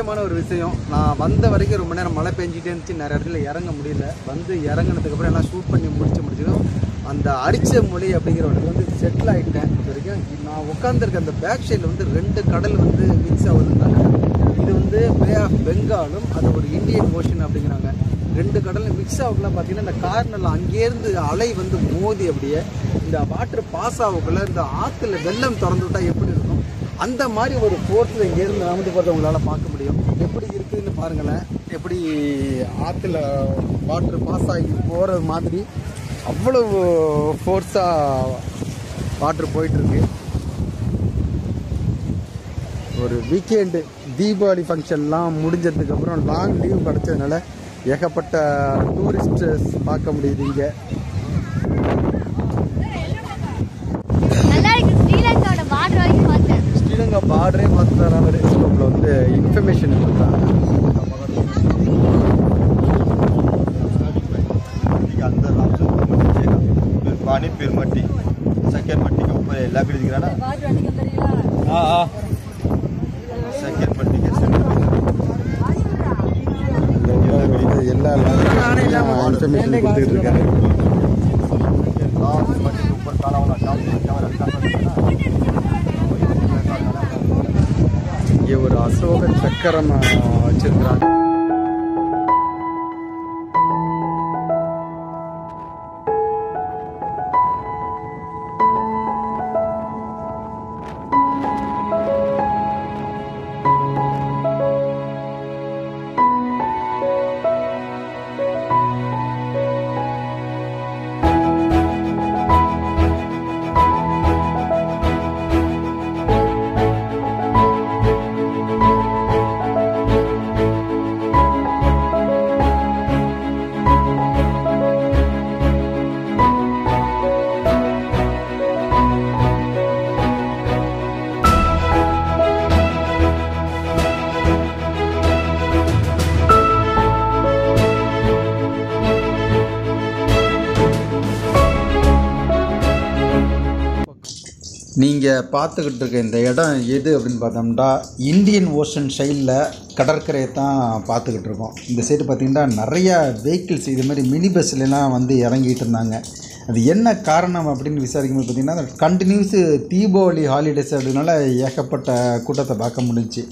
முக்கியமான ஒரு விஷயம் நான் வந்த வரைக்கும் ரொம்ப நேரம் மழை பெஞ்சிட்டே இருந்துச்சு நிறைய இடத்துல இறங்க முடியல வந்து இறங்குனதுக்கப்புறம் எல்லாம் ஷூட் பண்ணி முடிச்சு முடிச்சதும் அந்த அரிச்ச மொழி அப்படிங்கிற ஒரு இடத்துல வந்து செட்டில் ஆகிட்டேன் இது வரைக்கும் நான் உட்காந்துருக்க அந்த பேக் சைடில் வந்து ரெண்டு கடல் வந்து மிக்ஸ் ஆகுதுன்னாங்க இது வந்து பே ஆஃப் பெங்காலும் அது ஒரு இந்தியன் ஓஷன் அப்படிங்கிறாங்க ரெண்டு கடலும் மிக்ஸ் ஆகக்குள்ள பார்த்தீங்கன்னா இந்த கார்னரில் அங்கேருந்து அலை வந்து மோதி அப்படியே இந்த வாட்டர் பாஸ் ஆகக்குள்ள இந்த ஆற்றுல வெள்ளம் திறந்து விட்டா எப்படி இருக்கும் அந்த மாதிரி ஒரு ஃபோர்ஸில் இங்கேருந்து நடந்து போகிறத உங்களால் பார்க்க முடியும் எப்படி இருக்குதுன்னு பாருங்களேன் எப்படி ஆற்றுல வாட்டர் பாஸ் ஆகி போகிற மாதிரி அவ்வளவு ஃபோர்ஸாக வாட்டர் போயிட்டுருக்கு ஒரு வீக்கெண்டு தீபாவளி ஃபங்க்ஷன்லாம் முடிஞ்சதுக்கப்புறம் லாங் லீவ் கிடச்சதுனால ஏகப்பட்ட டூரிஸ்டர்ஸ் பார்க்க முடியுது இங்கே நல்லா இருக்கு ஸ்ரீலங்காவோட பார்டர் வரைக்கும் பார்த்தேன் ஸ்ரீலங்கா பார்டரே பார்த்துட்டாரு அவர் நம்மள வந்து இன்ஃபர்மேஷன் கொடுத்தாங்க मट्टी के अंदर राम से ऊपर मट्टी जाएगा फिर पानी फिर मट्टी सेकेंड मट्टी के ऊपर लकड़ी दिख रहा ना हाँ हाँ सेकेंड मट्टी के सेंटर வந்து எல்லா இன்ஃபர்மேஷன் கொடுத்துக்கிட்டு இருக்காரு लास्ट मट्टी के ऊपर काला वाला काम क्या वाला काम करता है ना இங்கே ஒரு அசோக சக்கரம் வச்சிருக்கிறாங்க நீங்கள் பார்த்துக்கிட்டு இருக்க இந்த இடம் எது அப்படின்னு பார்த்தோம்னா இந்தியன் ஓஷன் சைடில் கடற்கரையை தான் பார்த்துக்கிட்டு இருக்கோம் இந்த சைடு பார்த்திங்கன்னா நிறையா வெஹிக்கிள்ஸ் இது மாதிரி மினி பஸ்லலாம் வந்து இறங்கிட்டு இருந்தாங்க அது என்ன காரணம் அப்படின்னு விசாரிக்கும்போது பார்த்திங்கன்னா கண்டினியூஸ் தீபாவளி ஹாலிடேஸ் அப்படினால ஏகப்பட்ட கூட்டத்தை பார்க்க முடிஞ்சுச்சு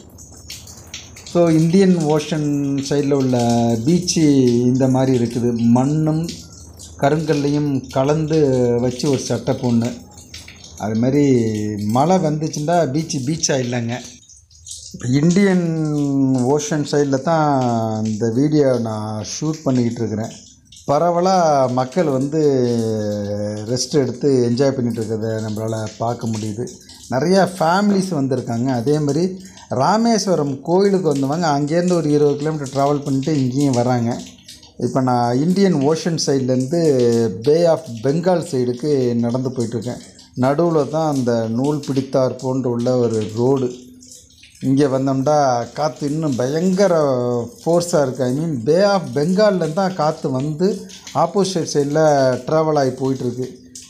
ஸோ இந்தியன் ஓஷன் சைடில் உள்ள பீச்சு இந்த மாதிரி இருக்குது மண்ணும் கருங்கல்லையும் கலந்து வச்சு ஒரு செட்டப் ஒன்று அது மாதிரி மழை வந்துச்சுன்னா பீச்சு பீச்சாக இல்லைங்க இப்போ இந்தியன் ஓஷன் சைடில் தான் இந்த வீடியோ நான் ஷூட் பண்ணிக்கிட்டு இருக்கிறேன் பரவலாக மக்கள் வந்து ரெஸ்ட் எடுத்து என்ஜாய் பண்ணிகிட்டு இருக்கிறத நம்மளால் பார்க்க முடியுது நிறையா ஃபேமிலிஸ் வந்திருக்காங்க அதே மாதிரி ராமேஸ்வரம் கோயிலுக்கு வந்தவங்க அங்கேருந்து ஒரு இருபது கிலோமீட்டர் ட்ராவல் பண்ணிட்டு இங்கேயும் வராங்க இப்போ நான் இந்தியன் ஓஷன் சைட்லேருந்து பே ஆஃப் பெங்கால் சைடுக்கு நடந்து போயிட்டுருக்கேன் நடுவில் தான் அந்த நூல் பிடித்தார் போன்று உள்ள ஒரு ரோடு இங்கே வந்தோம்னா காற்று இன்னும் பயங்கர ஃபோர்ஸாக இருக்குது ஐ மீன் பே ஆஃப் பெங்கால்லேருந்து தான் காற்று வந்து ஆப்போசிட் சைடில் ட்ராவல் ஆகி போயிட்டுருக்கு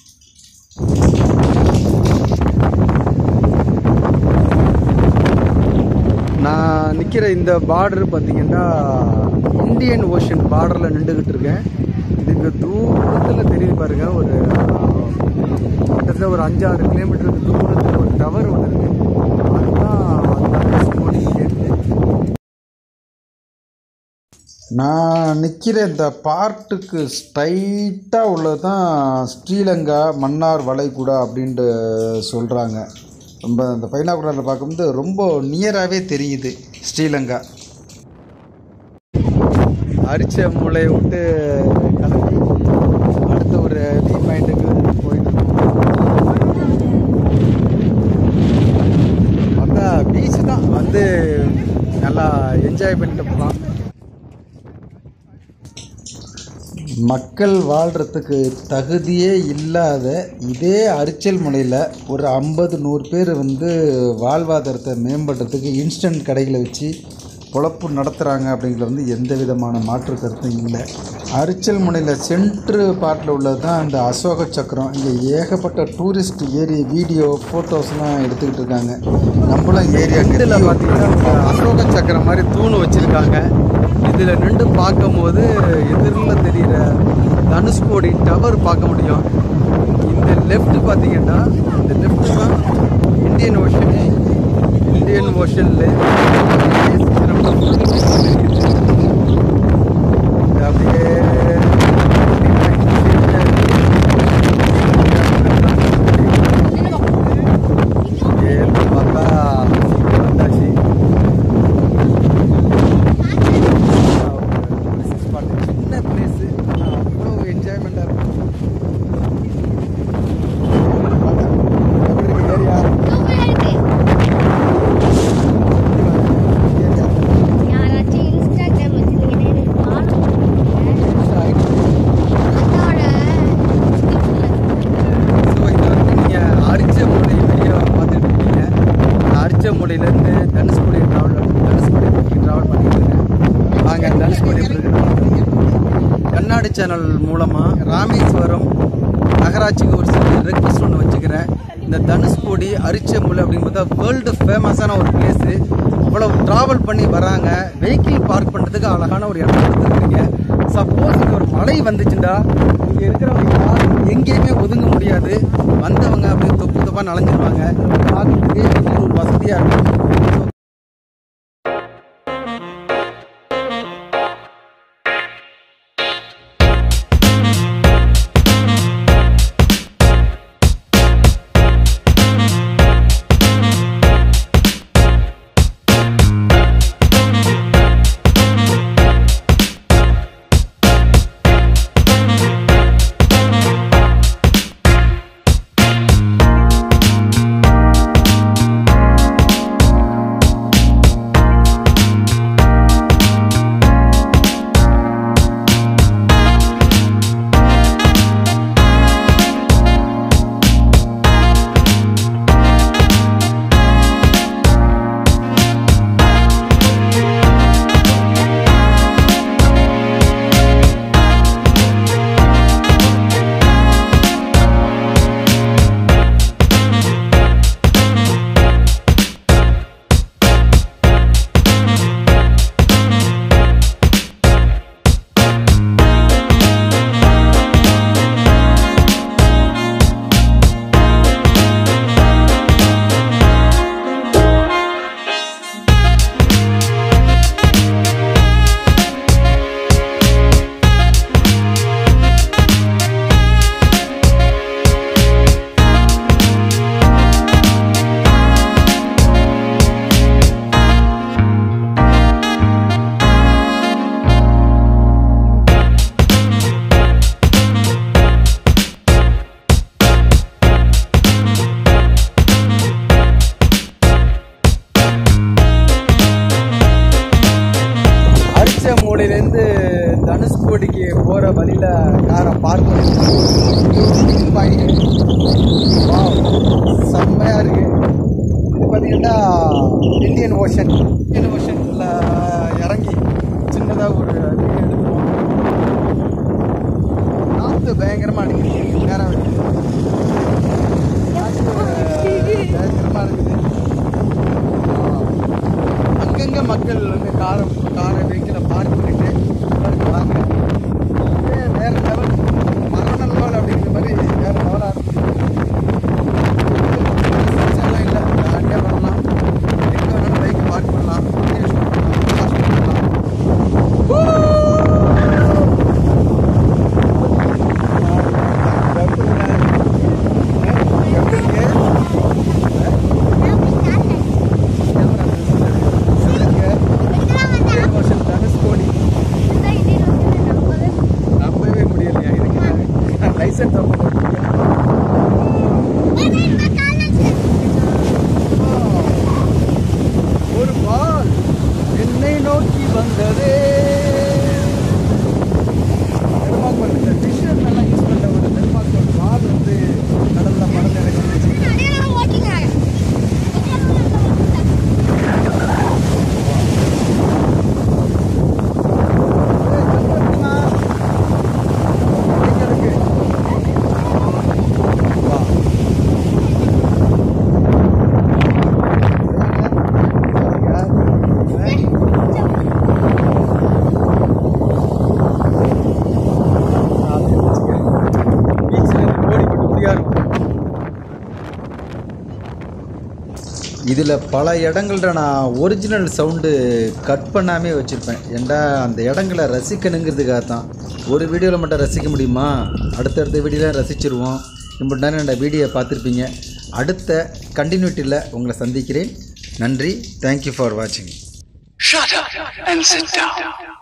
நான் நிற்கிற இந்த பார்டர் பார்த்தீங்கன்னா இந்தியன் ஓஷன் பார்டரில் நின்றுக்கிட்டு இருக்கேன் இதுக்கு தூரத்தில் தெரியுது பாருங்க ஒரு கிட்டத்தட்ட ஒரு அஞ்சாறு கிலோமீட்டருக்கு தூரத்தில் ஒரு டவர் ஒன்று இருக்கு அதுதான் தனுஷ்கோடி எண்டு நான் நிற்கிற இந்த பார்ட்டுக்கு ஸ்ட்ரைட்டாக உள்ளது தான் ஸ்ரீலங்கா மன்னார் வளைகுடா அப்படின்ட்டு சொல்கிறாங்க ரொம்ப அந்த பைனாகுலரில் பார்க்கும்போது ரொம்ப நியராகவே தெரியுது ஸ்ரீலங்கா அரிச்ச மூளையை விட்டு கிளம்பி அடுத்த ஒரு வியூ பாயிண்ட்டுக்கு போயிட்டு பார்த்தா பீச் தான் வந்து நல்லா என்ஜாய் பண்ணிட்டு போகலாம் மக்கள் வாழ்கிறதுக்கு தகுதியே இல்லாத இதே அரிச்சல் முனையில் ஒரு ஐம்பது நூறு பேர் வந்து வாழ்வாதாரத்தை மேம்படுறதுக்கு இன்ஸ்டன்ட் கடைகளை வச்சு பொழப்பு நடத்துகிறாங்க அப்படிங்கிறது வந்து எந்த விதமான மாற்று கருத்தும் இல்லை அரிச்சல் முனையில் சென்ட்ரு பார்ட்டில் உள்ளது தான் இந்த அசோக சக்கரம் இங்கே ஏகப்பட்ட டூரிஸ்ட் ஏரி வீடியோ ஃபோட்டோஸ்லாம் எடுத்துக்கிட்டு இருக்காங்க நம்மளும் ஏரியா இதில் பார்த்தீங்கன்னா ஒரு அசோக சக்கரம் மாதிரி தூண் வச்சுருக்காங்க இதில் நின்று பார்க்கும்போது எதிரில் தெரிகிற தனுஷ்கோடி டவர் பார்க்க முடியும் இந்த லெஃப்ட் பார்த்தீங்கன்னா இந்த லெஃப்ட் தான் இந்தியன் ஓஷன் இந்தியன் ஓஷனில் அப்படியே ஏன்னு பார்த்தா வந்தாச்சு சின்ன பிளேஸு அவ்வளோ என்ஜாய்மெண்ட்டாக இருக்கும் எப்படி இருக்கு ஏரியா சூப்பரா இருக்கு யாராச்சும் இன்ஸ்டாகிராம் வச்சிருக்கீங்கன்னா எனக்கு follow பண்ணுங்க. அதோட ஸோ இது வந்து நீங்கள் அரிச்சமூலை வீடியோ பார்த்துட்டு இருக்கீங்க அரிச்சமூலையிலேருந்து தனுஷ்கோடி ட்ராவல் தனுஷ்கோடி நோக்கி ட்ராவல் பண்ணிட்டு இருக்கேன் வாங்க தனுஷ்கோடி எப்படி இருக்கு கண்ணாடி சேனல் மூலமாக ராமேஸ்வரம் நகராட்சிக்கு ஒரு சில ரெக்வஸ்ட் ஒன்று வச்சுக்கிறேன் இந்த தனுஷ்கோடி அரிச்சமூலை அப்படின்னு பார்த்தா வேர்ல்டு ஃபேமஸான ஒரு பிளேஸு இவ்வளோ ட்ராவல் பண்ணி வராங்க வெஹிக்கிள் பார்க் பண்ணுறதுக்கு அழகான ஒரு இடம் கொடுத்துருக்கீங்க சப்போஸ் இங்கே ஒரு மழை வந்துச்சுண்டா இங்கே இருக்கிறவங்க யாரும் எங்கேயுமே ஒதுங்க முடியாது வந்தவங்க அப்படியே தொப்பு தொப்பாக நனைஞ்சிருவாங்க பார்க்கறதுக்கே வந்து ஒரு வசதியாக இருக்கும் அரிச்ச மூலையிலேருந்து தனுஷ்கோடிக்கு போகிற வழியில் காரை பார்க் பண்ணிருக்கோம் செம்மையாக இருக்கு இது பார்த்தீங்கன்னா இந்தியன் ஓஷன் இந்தியன் ஓஷனில் இறங்கி சின்னதாக ஒரு இது எடுத்துருவோம் காற்று பயங்கரமாக அடிக்குது நேரம் பயங்கரமாக இருக்குது அங்கங்க மக்கள் வந்து காரை காரை வெஹிக்கிளை பார்க் பண்ணிட்டு உள்ளார வராங்க அப்படியே வேற லெவல் மரண லெவல் அப்படிங்கிற மாதிரி வேற லெவலாக பிரச்சனை இல்லை ஜாலியாக வரலாம் எங்கே வேணாலும் பைக் பார்க் பண்ணலாம் வீடியோ ஷூட் பண்ணலாம் ஷூட் பண்ணலாம் எப்படி இருக்கு? நான் போய் காட்டுறேன். சொல்லுங்க இதுக்கெல்லாம் வந்தா இதில் பல இடங்கள்ல நான் ஒரிஜினல் சவுண்டு கட் பண்ணாமே வச்சுருப்பேன் ஏண்டா அந்த இடங்களை ரசிக்கணுங்கிறதுக்காக தான் ஒரு வீடியோவில் மட்டும் ரசிக்க முடியுமா அடுத்தடுத்த வீடியோவில் ரசிச்சிருவோம் இப்படி நேரம் என்னோட வீடியோ பார்த்துருப்பீங்க அடுத்த கண்டினியூட்டியில் உங்களை சந்திக்கிறேன் நன்றி தேங்க்யூ ஃபார் வாட்சிங் Shut up and sit down.